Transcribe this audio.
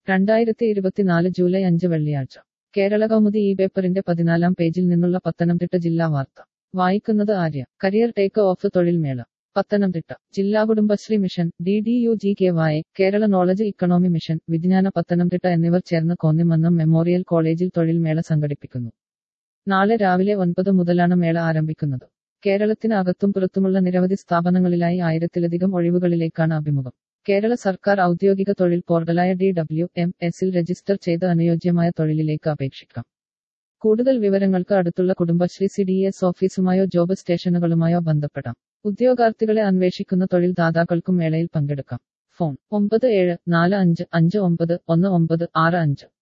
രണ്ടായിരത്തി ഇരുപത്തിനാല് ജൂലൈ അഞ്ച് വെള്ളിയാഴ്ച കേരള കൗമുദി ഈ പേപ്പറിന്റെ പതിനാലാം പേജിൽ നിന്നുള്ള പത്തനംതിട്ട ജില്ലാ വാർത്ത വായിക്കുന്നത് ആര്യ കരിയർ ടേക്ക് ഓഫ് തൊഴിൽ മേള പത്തനംതിട്ട ജില്ലാ Kudumbashree mission D D U G K Y Kerala knowledge economy mission വിജ്ഞാന പത്തനംതിട്ട എന്നിവർ ചേർന്ന് കോന്നിമന്നം മെമ്മോറിയൽ കോളേജിൽ തൊഴിൽ മേള സംഘടിപ്പിക്കുന്നു നാളെ രാവിലെ ഒൻപത് മുതലാണ് മേള ആരംഭിക്കുന്നത് കേരളത്തിന് അകത്തും പുറത്തുമുള്ള നിരവധി സ്ഥാപനങ്ങളിലായി ആയിരത്തിലധികം ഒഴിവുകളിലേക്കാണ് അഭിമുഖം കേരള സർക്കാർ ഔദ്യോഗിക തൊഴിൽ പോർട്ടലായ ഡി ഡബ്ല്യു എം എസിൽ രജിസ്റ്റർ ചെയ്ത് അനുയോജ്യമായ തൊഴിലിലേക്ക് അപേക്ഷിക്കാം കൂടുതൽ വിവരങ്ങൾക്ക് അടുത്തുള്ള കുടുംബശ്രീ സി ഡി എസ് ഓഫീസുമായോ ജോബ് സ്റ്റേഷനുകളുമായോ ബന്ധപ്പെടാം ഉദ്യോഗാർത്ഥികളെ അന്വേഷിക്കുന്ന തൊഴിൽ ദാതാക്കൾക്കും മേളയിൽ പങ്കെടുക്കാം ഫോൺ ഒമ്പത് ഏഴ് നാല് അഞ്ച് അഞ്ച് ഒമ്പത് ഒന്ന് ഒമ്പത് ആറ് അഞ്ച്